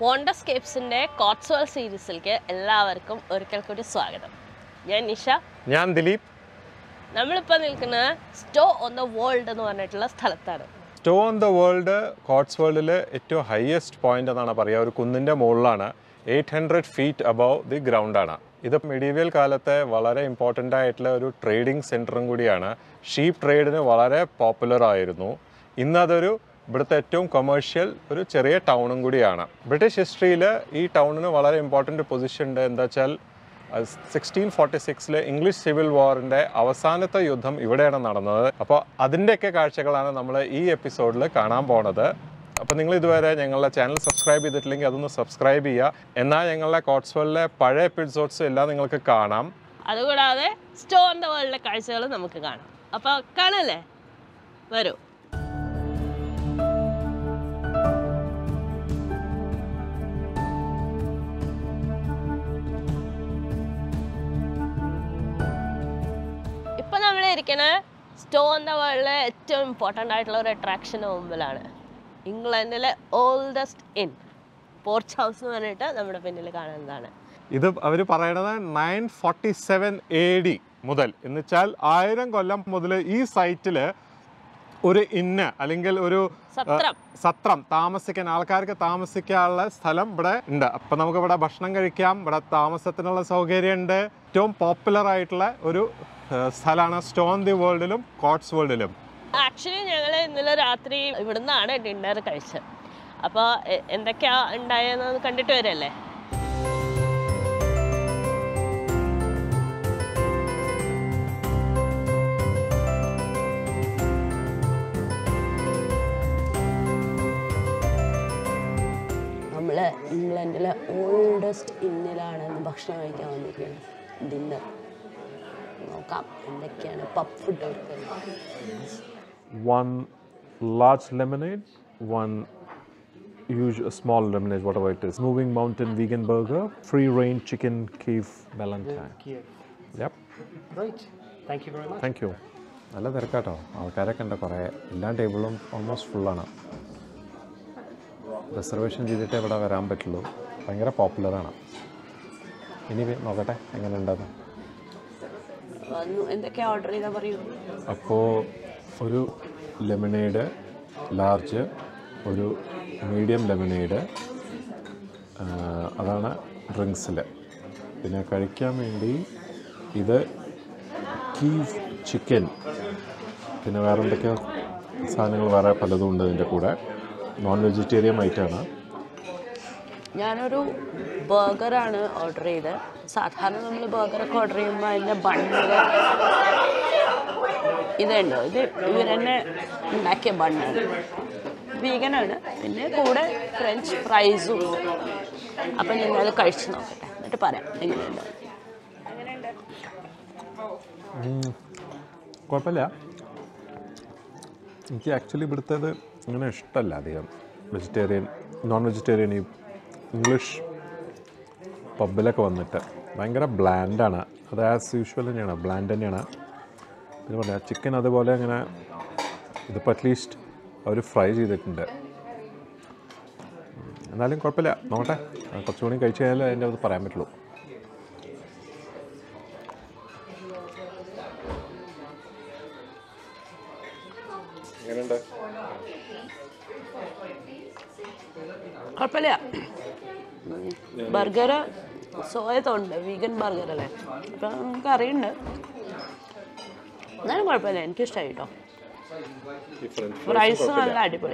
പോണ്ടസ്കേപ്സിൻ്റെ കോട്സ്വൽ സീരീസിലേക്ക് എല്ലാവർക്കും ഒരിക്കൽ കൂടി സ്വാഗതം ഞാൻ നിഷ ഞാൻ ദിലീപ് നമ്മളിപ്പോൾ നിൽക്കുന്നത് സ്റ്റോ ഓൺ ദ വേൾഡ് എന്ന് പറഞ്ഞിട്ടുള്ള സ്ഥലത്താണ് സ്റ്റോ ഓൺ ദ വേൾഡ് കോട്സ് വേൾഡിൽ ഏറ്റവും ഹയസ്റ്റ് പോയിന്റ് എന്നാണ് പറയുക ഒരു കുന്നിൻ്റെ മുകളിലാണ് eight hundred feet above the ഗ്രൗണ്ടാണ് ഇത് മെഡീവിയൽ കാലത്തെ വളരെ ഇമ്പോർട്ടൻ്റ് ആയിട്ടുള്ള ഒരു ട്രേഡിംഗ് സെൻറ്ററും കൂടിയാണ് ഷീപ്പ് ട്രേഡിന് വളരെ പോപ്പുലർ ആയിരുന്നു ഇന്നതൊരു ഇവിടുത്തെ ഏറ്റവും കൊമേഴ്ഷ്യൽ ഒരു ചെറിയ ടൗണും കൂടിയാണ് ബ്രിട്ടീഷ് ഹിസ്റ്ററിയിൽ ഈ ടൗണിന് വളരെ ഇമ്പോർട്ടൻ്റ് പൊസിഷൻ ഉണ്ട് എന്താ വെച്ചാൽ സിക്സ്റ്റീൻ ഫോർട്ടി സിക്സിലെ ഇംഗ്ലീഷ് സിവിൽ വാറിൻ്റെ അവസാനത്തെ യുദ്ധം ഇവിടെയാണ് നടന്നത് അപ്പോൾ അതിൻ്റെയൊക്കെ കാഴ്ചകളാണ് നമ്മൾ ഈ എപ്പിസോഡിൽ കാണാൻ പോണത് അപ്പോൾ നിങ്ങൾ ഇതുവരെ ഞങ്ങളുടെ ചാനൽ സബ്സ്ക്രൈബ് ചെയ്തിട്ടില്ലെങ്കിൽ അതൊന്ന് സബ്സ്ക്രൈബ് ചെയ്യുക എന്നാൽ ഞങ്ങളുടെ കോട്സ്വെല്ലിലെ പഴയ എപ്പിസോഡ്സ് എല്ലാം നിങ്ങൾക്ക് കാണാം അതുകൂടാതെ സ്റ്റോ ഓൺ ദ വേൾഡിലെ കാഴ്ചകൾ നമുക്ക് കാണാം അപ്പോൾ കാണല്ലേ വരൂ ഇപ്പൊ നമ്മൾ ഇരിക്കുന്നത് സ്റ്റോ ഓൺ ദ വേൾഡിലെ ഏറ്റവും ഇമ്പോർട്ടൻ്റ് ആയിട്ടുള്ള ഒരു അട്രാക്ഷന് മുമ്പിലാണ് ഇംഗ്ലണ്ടിലെ ഓൾഡസ്റ്റ് ഇൻ പോർച്ച് ഹൗസ് എന്ന് പറഞ്ഞിട്ട് നമ്മുടെ പിന്നിൽ കാണുന്നതാണ് ഇത് അവർ പറയണത് nine forty seven A D മുതൽ എന്ന് വെച്ചാൽ ആയിരം കൊല്ലം മുതൽ ഈ സൈറ്റിൽ ഒരു ഇന്ന് അല്ലെങ്കിൽ ഒരു സത്രം സത്രം താമസിക്കാൻ ആൾക്കാർക്ക് താമസിക്കാനുള്ള സ്ഥലം ഇവിടെ ഉണ്ട് അപ്പം നമുക്ക് ഇവിടെ ഭക്ഷണം കഴിക്കാം ഇവിടെ താമസത്തിനുള്ള സൗകര്യമുണ്ട് ഏറ്റവും പോപ്പുലർ ആയിട്ടുള്ള ഒരു സ്ഥലമാണ് സ്റ്റോൺ ദി വേൾഡിലും കോട്സ് വേൾഡിലും ആക്ച്വലി ഞങ്ങൾ ഇന്നലെ രാത്രി ഇവിടുന്നാണ് ഡിന്നർ കഴിച്ചത് അപ്പോൾ എന്തൊക്കെയാ ഉണ്ടായെന്ന് കണ്ടിട്ട് വരല്ലേ നമ്മൾ ഇംഗ്ലണ്ടിലെ ഓൾഡസ്റ്റ് ഇന്നിലാണ് ഇന്ന് ഭക്ഷണം കഴിക്കാൻ വന്നിരിക്കുന്നത് ഡിന്നർ നോക്കാം എന്തൊക്കെയാണ് പപ്പ് ഫുഡ് അവർക്ക് one large lemonade, one huge uh, small lemonade, whatever it is. Moving Mountain vegan burger, free range chicken Kiev Valentine. Kiev. Yep, Great. Thank you very much. thank you. നല്ല തിരക്കാട്ടോ ആൾക്കാരൊക്കെ ഉണ്ട് കുറേ എല്ലാ ടേബിളും almost ഫുള്ളാണ് reservation ചെയ്തിട്ടേ ഇവിടെ വരാൻ പറ്റുള്ളൂ ഭയങ്കര പോപ്പുലറാണ് ഇനി നോക്കട്ടെ എങ്ങനെ ഉണ്ടെന്ന് വന്നു എന്തൊക്കെയാ ഓർഡർ ചെയ്താൽ പറയൂ അപ്പോൾ ഒരു ലെമണേഡ് ലാർജ് ഒരു മീഡിയം ലെമണേഡ് അതാണ് ഡ്രിങ്ക്സിൽ പിന്നെ കഴിക്കാൻ വേണ്ടി ഇത് കീവ് ചിക്കൻ പിന്നെ വേറെ എന്തൊക്കെയോ സാധനങ്ങൾ വേറെ പലതും ഉണ്ട് ഇതിൻ്റെ കൂടെ നോൺ വെജിറ്റേറിയൻ ഐറ്റമാണ് ഞാനൊരു ബർഗറാണ് ഓർഡർ ചെയ്തത് സാധാരണ നമ്മൾ ബർഗറൊക്കെ ഓർഡർ ചെയ്യുമ്പോൾ അതിൻ്റെ ബണ്ണിൽ ഇതുണ്ട് ഇത് ഇവരെന്നെ ഉണ്ടാക്കിയ ബണ്ണാണ് വീഗനാണ് പിന്നെ കൂടെ ഫ്രഞ്ച് ഫ്രൈസും അപ്പം ഞാൻ അത് കഴിച്ച് നോക്കട്ടെ എന്നിട്ട് പറയാം എങ്ങനെയുണ്ട് കുഴപ്പമില്ല എനിക്ക് ആക്ച്വലി ഇവിടുത്തേത് അങ്ങനെ ഇഷ്ടമല്ല അധികം വെജിറ്റേറിയൻ നോൺ വെജിറ്റേറിയൻ ഈ ഇംഗ്ലീഷ് പബ്ബിലൊക്കെ വന്നിട്ട് ഭയങ്കര ബ്ലാൻഡാണ് അത് ആസ് യൂഷ്വൽ തന്നെയാണ് ബ്ലാൻഡ് തന്നെയാണ് പിന്നെ പറയാം ചിക്കൻ അതുപോലെ അങ്ങനെ ഇതിപ്പോൾ അറ്റ്ലീസ്റ്റ് അവർ ഫ്രൈ ചെയ്തിട്ടുണ്ട് ഉം, എന്നാലും കുഴപ്പമില്ല നോക്കട്ടെ കുറച്ചുകൂടി കഴിച്ച് കഴിഞ്ഞാൽ അതിൻ്റെ അത് പറയാൻ പറ്റുള്ളൂ എങ്ങനെയുണ്ട് കുഴപ്പമില്ല ബർഗർ സോയത്തുണ്ട് വീഗൻ ബർഗർ അല്ലേ അപ്പം നമുക്ക് അറിയുന്നുണ്ട് എന്നാലും കുഴപ്പമില്ല എനിക്കിഷ്ടമായി കേട്ടോ പ്രൈസ് നല്ല അടിപൊളി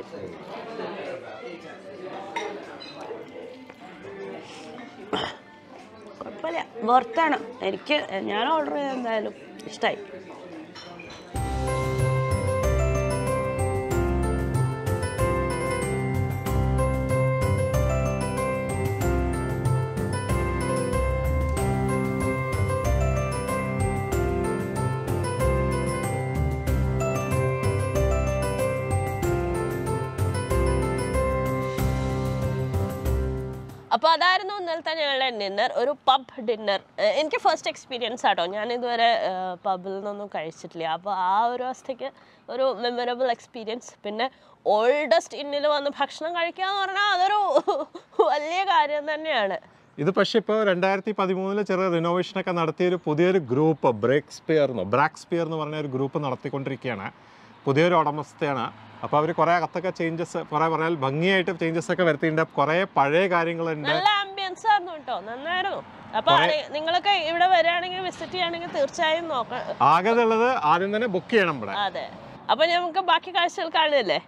കുഴപ്പമില്ല വർത്താണ് എനിക്ക് ഞാൻ ഓർഡർ ചെയ്ത എന്തായാലും ഇഷ്ടമായി അപ്പോൾ അതായിരുന്നു ഇന്നലത്തെ ഞങ്ങളുടെ ഡിന്നർ ഒരു പബ് ഡിന്നർ എനിക്ക് ഫസ്റ്റ് എക്സ്പീരിയൻസ് ആട്ടോ ഞാൻ ഇതുവരെ പബിൽ നിന്നൊന്നും കഴിച്ചിട്ടില്ല അപ്പോൾ ആ ഒരു അവസ്ഥയ്ക്ക് ഒരു മെമ്മറബിൾ എക്സ്പീരിയൻസ് പിന്നെ ഓൾഡസ്റ്റ് ഇന്നിൽ വന്ന് ഭക്ഷണം കഴിക്കുക എന്ന് പറഞ്ഞാൽ അതൊരു വലിയ കാര്യം തന്നെയാണ് ഇത് പക്ഷേ ഇപ്പോൾ രണ്ടായിരത്തി പതിമൂന്നില് ചെറിയ റിനോവേഷനൊക്കെ നടത്തിയ ഒരു പുതിയൊരു ഗ്രൂപ്പ് ബ്രേക്ക് സ്പിയർ എന്നോ ബ്രാക്ക് സ്പിയർ എന്ന് പറഞ്ഞ ഒരു ഗ്രൂപ്പ് നടത്തിക്കൊണ്ടിരിക്കുകയാണ് പുതിയൊരു ഉടമസ്ഥയാണ് അപ്പോൾ അവർ കുറേ അകത്തൊക്കെ ചേഞ്ചസ് കുറേ പറഞ്ഞാൽ ഭംഗിയായിട്ട് ചേഞ്ചസ് ഒക്കെ വരുത്തിയിട്ടുണ്ട് കുറേ പഴയ കാര്യങ്ങളുണ്ട് നല്ല ആംബിയൻസ് ആയിരുന്നു കേട്ടോ നന്നായിരുന്നു അപ്പൊ ആരെ- നിങ്ങളൊക്കെ ഇവിടെ വരികയാണെങ്കിൽ വിസിറ്റ് ചെയ്യുകയാണെങ്കിൽ തീർച്ചയായും നോക്കണം ആകെ ഉള്ളത് ആദ്യം തന്നെ ബുക്ക് ചെയ്യണം ഇവിടെ അതെ അപ്പൊ നമുക്ക് ബാക്കി കാഴ്ചകൾ കാണുന്നില്ലേ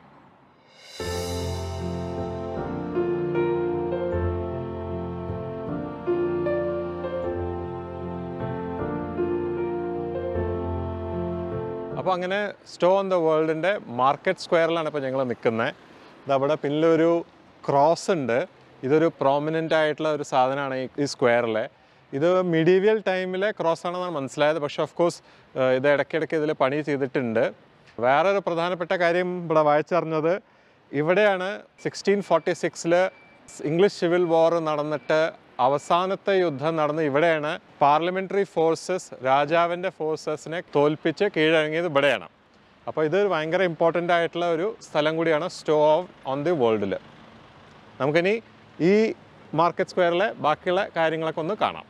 അപ്പോൾ അങ്ങനെ സ്റ്റോ ഓൺ ദ വേൾഡിൻ്റെ മാർക്കറ്റ് സ്ക്വയറിലാണ് ഇപ്പോൾ ഞങ്ങൾ നിൽക്കുന്നത് ഇതവിടെ പിന്നിലൊരു ക്രോസ് ഉണ്ട് ഇതൊരു പ്രോമിനൻ്റ് ആയിട്ടുള്ള ഒരു സാധനമാണ് ഈ ഈ സ്ക്വയറിൽ ഇത് മിഡീവിയൽ ടൈമിലെ ക്രോസ് ആണെന്നാണ് മനസ്സിലായത് പക്ഷേ ഓഫ് കോഴ്സ് ഇത് ഇടയ്ക്കിടയ്ക്ക് ഇതിൽ പണി ചെയ്തിട്ടുണ്ട് വേറൊരു പ്രധാനപ്പെട്ട കാര്യം ഇവിടെ വായിച്ചറിഞ്ഞത് ഇവിടെയാണ് സിക്സ്റ്റീൻ ഫോർട്ടി സിക്സിൽ ഇംഗ്ലീഷ് സിവിൽ വാർ നടന്നിട്ട് അവസാനത്തെ യുദ്ധം നടന്ന് ഇവിടെയാണ് പാർലമെൻ്ററി ഫോഴ്സസ് രാജാവിൻ്റെ ഫോഴ്സസിനെ തോൽപ്പിച്ച് കീഴടങ്ങിയത് ഇവിടെയാണ് അപ്പോൾ ഇത് ഭയങ്കര ഇമ്പോർട്ടൻ്റ് ആയിട്ടുള്ള ഒരു സ്ഥലം കൂടിയാണ് സ്റ്റോ ഓഫ് ഓൺ ദി വേൾഡിൽ നമുക്കിനി ഈ മാർക്കറ്റ് സ്ക്വയറിലെ ബാക്കിയുള്ള കാര്യങ്ങളൊക്കെ ഒന്ന് കാണാം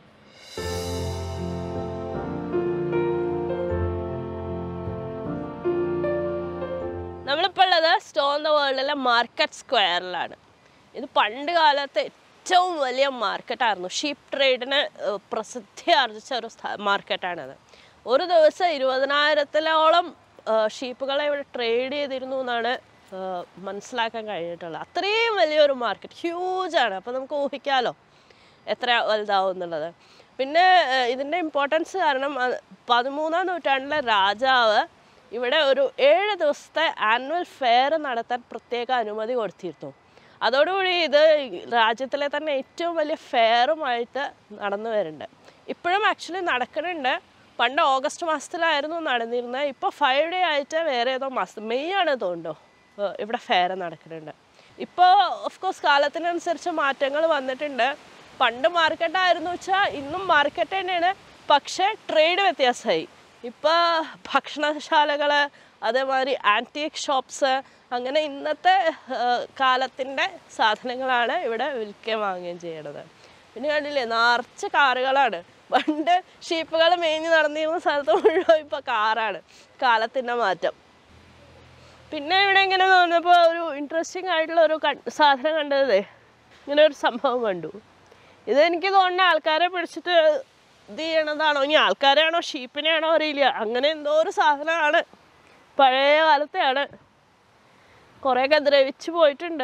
നമ്മളിപ്പോൾ ഉള്ളത് സ്റ്റോൺ ദ വേൾഡിലെ മാർക്കറ്റ് സ്ക്വയറിലാണ് ഇത് പണ്ട് കാലത്ത് ഏറ്റവും വലിയ മാർക്കറ്റായിരുന്നു ഷീപ്പ് ട്രേഡിന് ഏഹ്, പ്രസിദ്ധി ആർജിച്ച ഒരു മാർക്കറ്റാണത് ഒരു ദിവസം ഇരുപതിനായിരത്തിലോളം ഏഹ്, ഷീപ്പുകളെ ഇവിടെ ട്രേഡ് ചെയ്തിരുന്നു എന്നാണ് ഏഹ്, മനസ്സിലാക്കാൻ കഴിഞ്ഞിട്ടുള്ളത് അത്രയും വലിയൊരു മാർക്കറ്റ് ഹ്യൂജാണ് അപ്പോൾ നമുക്ക് ഊഹിക്കാമല്ലോ എത്ര വലുതാവും എന്നുള്ളത് പിന്നെ ഏഹ്, ഇതിൻ്റെ ഇമ്പോർട്ടൻസ് കാരണം അത് പതിമൂന്നാം നൂറ്റാണ്ടിലെ രാജാവ് ഇവിടെ ഒരു ഏഴ് ദിവസത്തെ ആനുവൽ ഫെയർ നടത്താൻ പ്രത്യേക അനുമതി കൊടുത്തിരുന്നു അതോടുകൂടി ഇത് രാജ്യത്തിലെ തന്നെ ഏറ്റവും വലിയ ഫെയറുമായിട്ട് നടന്നു വരുന്നുണ്ട് ഇപ്പോഴും ആക്ച്വലി നടക്കുന്നുണ്ട് പണ്ട് ഓഗസ്റ്റ് മാസത്തിലായിരുന്നു നടന്നിരുന്നത് ഇപ്പോൾ ഫൈവ് ഡേ ആയിട്ട് വേറെ ഏതോ മാസം മെയ് ആണ് തോന്നുന്നു ഏഹ് ഇവിടെ ഫെയർ നടക്കുന്നുണ്ട് ഇപ്പോൾ ഓഫ് കോഴ്സ് കാലത്തിനനുസരിച്ച് മാറ്റങ്ങൾ വന്നിട്ടുണ്ട് പണ്ട് മാർക്കറ്റായിരുന്നു വെച്ചാൽ ഇന്നും മാർക്കറ്റ് തന്നെയാണ് പക്ഷേ ട്രേഡ് വ്യത്യാസമായി ഇപ്പോൾ ഭക്ഷണശാലകൾ അതേമാതിരി ആൻറ്റീക് ഷോപ്സ് അങ്ങനെ ഇന്നത്തെ കാലത്തിൻ്റെ സാധനങ്ങളാണ് ഇവിടെ വിൽക്കുകയും വാങ്ങുകയും ചെയ്യണത് പിന്നെ കണ്ടില്ലേ നിറച്ച് കാറുകളാണ് പണ്ട് ഷീപ്പുകൾ മേഞ്ഞ് നടന്നിരുന്ന സ്ഥലത്ത് മുഴുവൻ ഇപ്പോൾ കാറാണ് കാലത്തിൻ്റെ മാറ്റം പിന്നെ ഇവിടെ ഇങ്ങനെ തോന്നിയപ്പോൾ ഒരു ഇൻട്രസ്റ്റിംഗ് ആയിട്ടുള്ള ഒരു കൺ- സാധനം കണ്ടതേ ഇങ്ങനെ ഒരു സംഭവം കണ്ടു ഇത് എനിക്ക് തോന്നുന്ന ആൾക്കാരെ പിടിച്ചിട്ട് ഇത് ചെയ്യണതാണോ ഇനി ആൾക്കാരെയാണോ ഷീപ്പിനെയാണോ അറിയില്ല അങ്ങനെ എന്തോ ഒരു സാധനമാണ് പഴയ കാലത്തെയാണ് കുറേയൊക്കെ ദ്രവിച്ചു പോയിട്ടുണ്ട്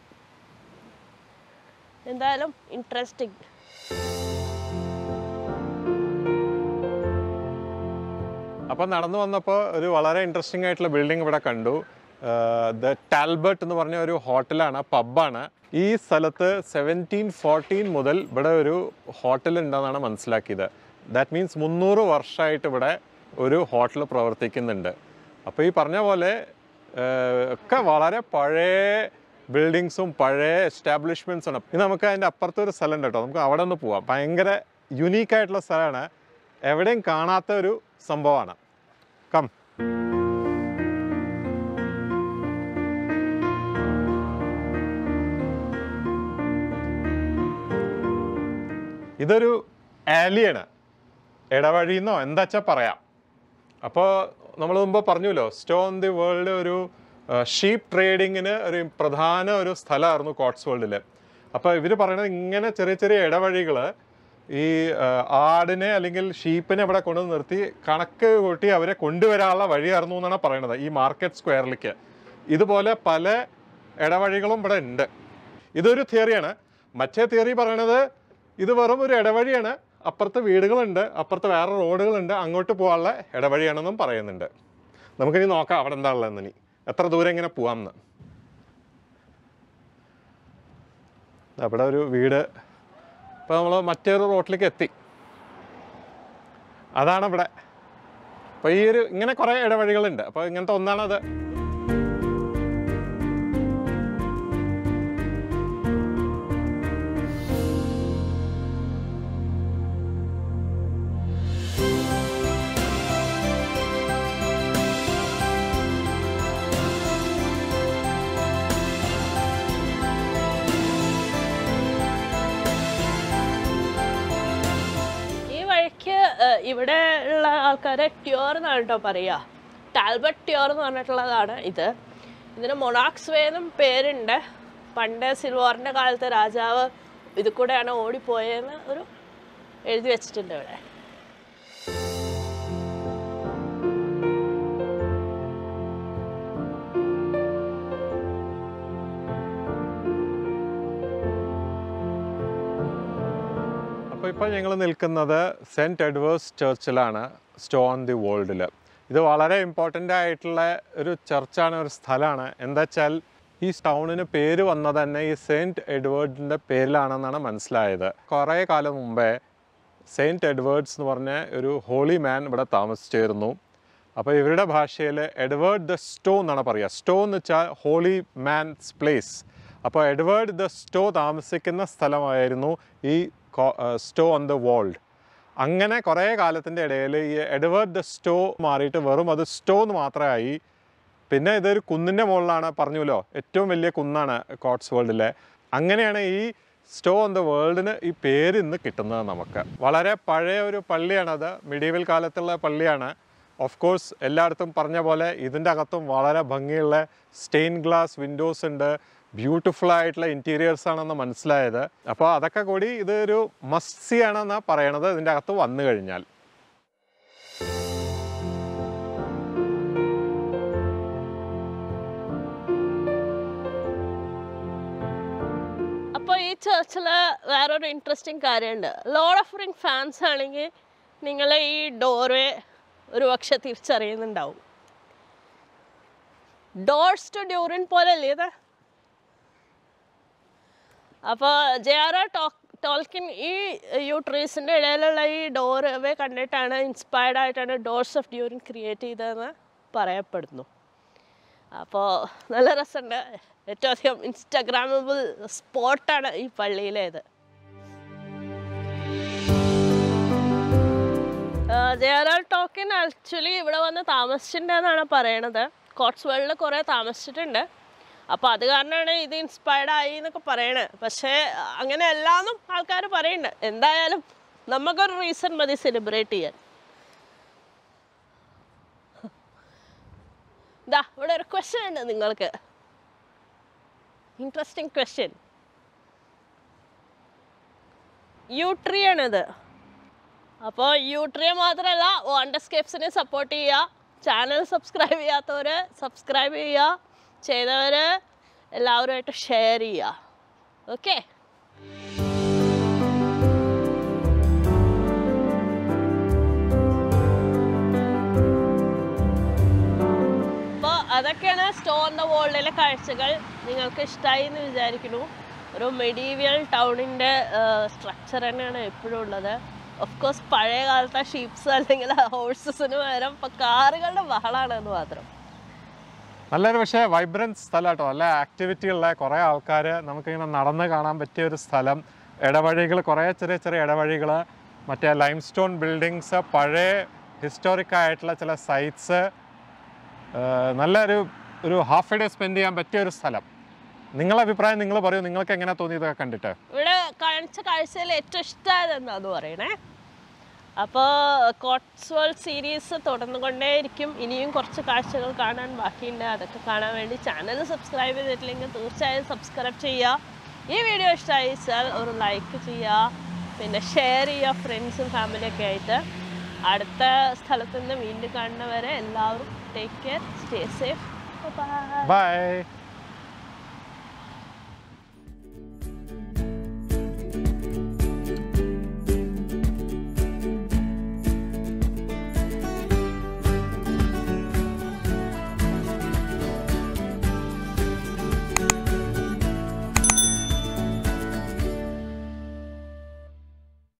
എന്തായാലും ഇൻട്രസ്റ്റിംഗ് അപ്പോൾ നടന്നു വന്നപ്പോൾ ഒരു വളരെ ഇൻട്രസ്റ്റിംഗ് ആയിട്ടുള്ള ബിൽഡിംഗ് ഇവിടെ കണ്ടു ദ ടാൽബർട്ട് എന്ന് പറഞ്ഞ ഒരു ഹോട്ടലാണ് പബ്ബാണ് ഈ സ്ഥലത്ത് സെവൻറ്റീൻ ഫോർട്ടീൻ മുതൽ ഇവിടെ ഒരു ഹോട്ടൽ ഉണ്ടെന്നാണ് മനസ്സിലാക്കിയത് ദാറ്റ് മീൻസ് മുന്നൂറ് വർഷമായിട്ട് ഇവിടെ ഒരു ഹോട്ടൽ പ്രവർത്തിക്കുന്നുണ്ട് അപ്പോൾ ഈ പറഞ്ഞ പോലെ ഏഹ്, ഒക്കെ വളരെ പഴയ ബിൽഡിങ്സും പഴയ എസ്റ്റാബ്ലിഷ്മെൻറ്റ്സ് ആണ് ഇനി നമുക്ക് അതിൻ്റെ അപ്പുറത്തെ ഒരു സ്ഥലം ഉണ്ട് കേട്ടോ നമുക്ക് അവിടെ ഒന്ന് പോവാം ഭയങ്കര യുണീക്ക് ആയിട്ടുള്ള സ്ഥലമാണ് എവിടെയും കാണാത്ത ഒരു സംഭവമാണ് കം ഇതൊരു ആലിയാണ് ഇടവഴിന്നോ എന്താ വെച്ചാൽ പറയാം അപ്പോൾ നമ്മൾ മുമ്പ് പറഞ്ഞല്ലോ സ്റ്റോ ഓൺ ദി വേൾഡ് ഒരു ഷീപ്പ് ട്രേഡിങ്ങിന് ഒരു പ്രധാന ഒരു സ്ഥലമായിരുന്നു കോട്സ് വേൾഡിൽ അപ്പോൾ ഇവർ പറയുന്നത് ഇങ്ങനെ ചെറിയ ചെറിയ ഇടവഴികൾ ഈ ആ, ആടിനെ അല്ലെങ്കിൽ ഷീപ്പിനെ ഇവിടെ കൊണ്ടു നിർത്തി കണക്ക് കൂട്ടി അവരെ കൊണ്ടുവരാനുള്ള വഴിയായിരുന്നു എന്നാണ് പറയുന്നത് ഈ മാർക്കറ്റ് സ്ക്വയറിലേക്ക് ഇതുപോലെ പല ഇടവഴികളും ഇവിടെ ഉണ്ട് ഇതൊരു തിയറിയാണ് മറ്റേ തിയറി പറയണത് ഇത് വെറും ഒരു ഇടവഴിയാണ് അപ്പുറത്ത് വീടുകളുണ്ട് അപ്പുറത്ത് വേറെ റോഡുകളുണ്ട് അങ്ങോട്ട് പോകാനുള്ള ഇടവഴിയാണെന്നും പറയുന്നുണ്ട് നമുക്കിനി നോക്കാം അവിടെ എന്താ ഉള്ളതെന്ന് ഇനി എത്ര ദൂരം ഇങ്ങനെ പോവാമെന്ന് അവിടെ ഒരു വീട് ഇപ്പോൾ നമ്മൾ മറ്റൊരു റോട്ടിലേക്ക് എത്തി അതാണ് ഇവിടെ അപ്പോൾ ഈ ഒരു ഇങ്ങനെ കുറേ ഇടവഴികളുണ്ട് അപ്പോൾ ഇങ്ങനത്തെ ഒന്നാണത് ഇവിടെ ഉള്ള ആൾക്കാരെ ട്യോർ എന്നാണ് കേട്ടോ പറയുക ടാൽബർട്ട് ട്യോർ എന്ന് പറഞ്ഞിട്ടുള്ളതാണ് ഇത് ഇതിന് മൊണാക്സ് വേ എന്നും പേരുണ്ട് പണ്ട് സിൽവാറിൻ്റെ കാലത്ത് രാജാവ് ഇത് കൂടെയാണ് ഓടിപ്പോയതെന്ന് ഒരു എഴുതി വെച്ചിട്ടുണ്ട് ഇവിടെ അപ്പോൾ ഇപ്പോൾ ഞങ്ങൾ നിൽക്കുന്നത് സെൻറ്റ് എഡ്വേഴ്സ് ചർച്ചിലാണ് സ്റ്റോ ഓൺ ദി വേൾഡിൽ ഇത് വളരെ ഇമ്പോർട്ടൻ്റ് ആയിട്ടുള്ള ഒരു ചർച്ചാണ് ഒരു സ്ഥലമാണ് എന്താ വെച്ചാൽ ഈ ടൗണിന് പേര് വന്നത് തന്നെ ഈ സെയിൻറ്റ് എഡ്വേർഡിൻ്റെ പേരിലാണെന്നാണ് മനസ്സിലായത് കുറേ കാലം മുമ്പേ സെയിൻറ്റ് എഡ്വേർഡ്സ് എന്ന് പറഞ്ഞ ഒരു ഹോളി മാൻ ഇവിടെ താമസിച്ചിരുന്നു അപ്പോൾ ഇവരുടെ ഭാഷയിൽ എഡ്വേർഡ് ദ സ്റ്റോ എന്നാണ് പറയുക സ്റ്റോ എന്ന് വെച്ചാൽ ഹോളി മാൻസ് പ്ലേസ് അപ്പോൾ എഡ്വേർഡ് ദ സ്റ്റോ താമസിക്കുന്ന സ്ഥലമായിരുന്നു ഈ സ്റ്റോ ഓൺ ദ വേൾഡ് അങ്ങനെ കുറേ കാലത്തിൻ്റെ ഇടയിൽ ഈ എഡ്വേർഡ് ദ സ്റ്റോ മാറിയിട്ട് വെറും അത് സ്റ്റോ എന്ന് മാത്രമായി പിന്നെ ഇതൊരു കുന്നിൻ്റെ മുകളിലാണ് പറഞ്ഞല്ലോ ഏറ്റവും വലിയ കുന്നാണ് കോട്സ് വേൾഡിലെ അങ്ങനെയാണ് ഈ സ്റ്റോ ഓൺ ദ വേൾഡിന് ഈ പേര് ഇന്ന് കിട്ടുന്നത് നമുക്ക് വളരെ പഴയ ഒരു പള്ളിയാണത് മിഡീവൽ കാലത്തുള്ള പള്ളിയാണ് ഓഫ് കോഴ്സ് എല്ലായിടത്തും പറഞ്ഞ പോലെ ഇതിൻ്റെ അകത്തും വളരെ ഭംഗിയുള്ള സ്റ്റെയിൻ ഗ്ലാസ് വിൻഡോസ് ഉണ്ട് ബ്യൂട്ടിഫുൾ ആയിട്ടുള്ള ഇൻറ്റീരിയേഴ്സ് ആണെന്ന് മനസ്സിലായത് അപ്പോൾ അതൊക്കെ കൂടി ഇതൊരു മസ്സി ആണെന്നാണ് പറയണത് ഇതിൻ്റെ അകത്ത് വന്നു കഴിഞ്ഞാൽ അപ്പോൾ ഈ ചർച്ചിൽ വേറൊരു ഇൻട്രസ്റ്റിംഗ് കാര്യമുണ്ട് ലോഡ് ഓഫ് റിംഗ് ഫാൻസ് ആണെങ്കിൽ നിങ്ങൾ ഈ ഡോർവേ ഒരു പക്ഷെ തിരിച്ചറിയുന്നുണ്ടാവും ഡോർസ് ടു ഡ്യൂറിൻ പോലെ അല്ലേ ഇത് അപ്പോൾ ജെ ആർ ആർ ടോൾക്കിൻ ഈ യു ട്രീസിൻ്റെ ഇടയിലുള്ള ഈ ഡോർവേ കണ്ടിട്ടാണ് ഇൻസ്പയർഡ് ആയിട്ടാണ് ഡോർസ് ഓഫ് ഡ്യൂറിൻ ക്രിയേറ്റ് ചെയ്തതെന്ന് പറയപ്പെടുന്നു അപ്പോൾ നല്ല രസമുണ്ട് ഏറ്റവും അധികം ഇൻസ്റ്റാഗ്രാമബിൾ സ്പോട്ടാണ് ഈ പള്ളിയിലേത് ജയറാൾ ടോക്കിൻ ആക്ച്വലി ഇവിടെ വന്ന് താമസിച്ചിട്ടുണ്ടെന്നാണ് പറയണത് കോട്സ് വേൾഡിൽ കുറേ താമസിച്ചിട്ടുണ്ട് അപ്പോൾ അത് കാരണമാണ് ഇത് ഇൻസ്പയർഡ് ആയി എന്നൊക്കെ പറയണത് പക്ഷേ അങ്ങനെ എല്ലാന്നും ആൾക്കാർ പറയുന്നുണ്ട് എന്തായാലും നമുക്കൊരു റീസൺ മതി സെലിബ്രേറ്റ് ചെയ്യാൻ ദാ ഇവിടെ ഒരു ക്വസ്റ്റ്യൻ ഉണ്ട് നിങ്ങൾക്ക് ഇൻട്രസ്റ്റിംഗ് ക്വസ്റ്റ്യൻ യൂട്രി ആണിത് അപ്പോൾ യൂട്രിയെ മാത്രമല്ല വാണ്ടർസ്കേപ്സിനെ സപ്പോർട്ട് ചെയ്യുക ചാനൽ സബ്സ്ക്രൈബ് ചെയ്യാത്തവർ സബ്സ്ക്രൈബ് ചെയ്യുക ചെയ്തവർ എല്ലാവരുമായിട്ട് ഷെയർ ചെയ്യുക ഓക്കെ അപ്പോൾ അതൊക്കെയാണ് സ്റ്റോ ഓൺ ദ വേൾഡിലെ കാഴ്ചകൾ നിങ്ങൾക്ക് ഇഷ്ടമായി എന്ന് വിചാരിക്കുന്നു ഒരു മെഡീവിയൽ ടൗണിൻ്റെ സ്ട്രക്ചർ തന്നെയാണ് എപ്പോഴും ഉള്ളത് ഓഫ് കോഴ്സ് പഴയ കാലത്തെ ഷീപ്സ് അല്ലെങ്കിൽ ഹോഴ്സസിന് പകരം ഇപ്പോൾ കാറുകളുടെ ബഹളമാണ് എന്ന് മാത്രം നല്ലൊരു പക്ഷേ വൈബ്രൻറ്റ് സ്ഥലം കേട്ടോ നല്ല ആക്ടിവിറ്റി ഉള്ള കുറേ ആൾക്കാർ നമുക്കിങ്ങനെ നടന്ന് കാണാൻ പറ്റിയ ഒരു സ്ഥലം ഇടവഴികൾ കുറേ ചെറിയ ചെറിയ ഇടവഴികൾ മറ്റേ ലൈം സ്റ്റോൺ ബിൽഡിങ്സ് പഴയ ഹിസ്റ്റോറിക് ആയിട്ടുള്ള ചില സൈറ്റ്സ് നല്ലൊരു ഒരു ഹാഫ് എ ഡേ സ്പെൻഡ് ചെയ്യാൻ പറ്റിയ ഒരു സ്ഥലം നിങ്ങളെ അഭിപ്രായം നിങ്ങൾ പറയൂ നിങ്ങൾക്ക് എങ്ങനെ തോന്നി ഇതൊക്കെ കണ്ടിട്ട് ഇവിടെ കാണിച്ച കാഴ്ചയിൽ ഏറ്റവും ഇഷ്ടമായത് എന്താന്ന് പറയണേ അപ്പോൾ കോട്സ് വേൾഡ് സീരീസ് തുടർന്നുകൊണ്ടേയിരിക്കും ഇനിയും കുറച്ച് കാഴ്ചകൾ കാണാൻ ബാക്കിയുണ്ട് അതൊക്കെ കാണാൻ വേണ്ടി ചാനൽ സബ്സ്ക്രൈബ് ചെയ്തിട്ടില്ലെങ്കിൽ തീർച്ചയായും സബ്സ്ക്രൈബ് ചെയ്യുക ഈ വീഡിയോ ഇഷ്ടമായിച്ചാൽ ഒരു ലൈക്ക് ചെയ്യുക പിന്നെ ഷെയർ ചെയ്യുക ഫ്രണ്ട്സും ഫാമിലിയൊക്കെ ആയിട്ട് അടുത്ത സ്ഥലത്ത് നിന്ന് വീണ്ടും കാണുന്നവരെ എല്ലാവരും take care stay safe bye by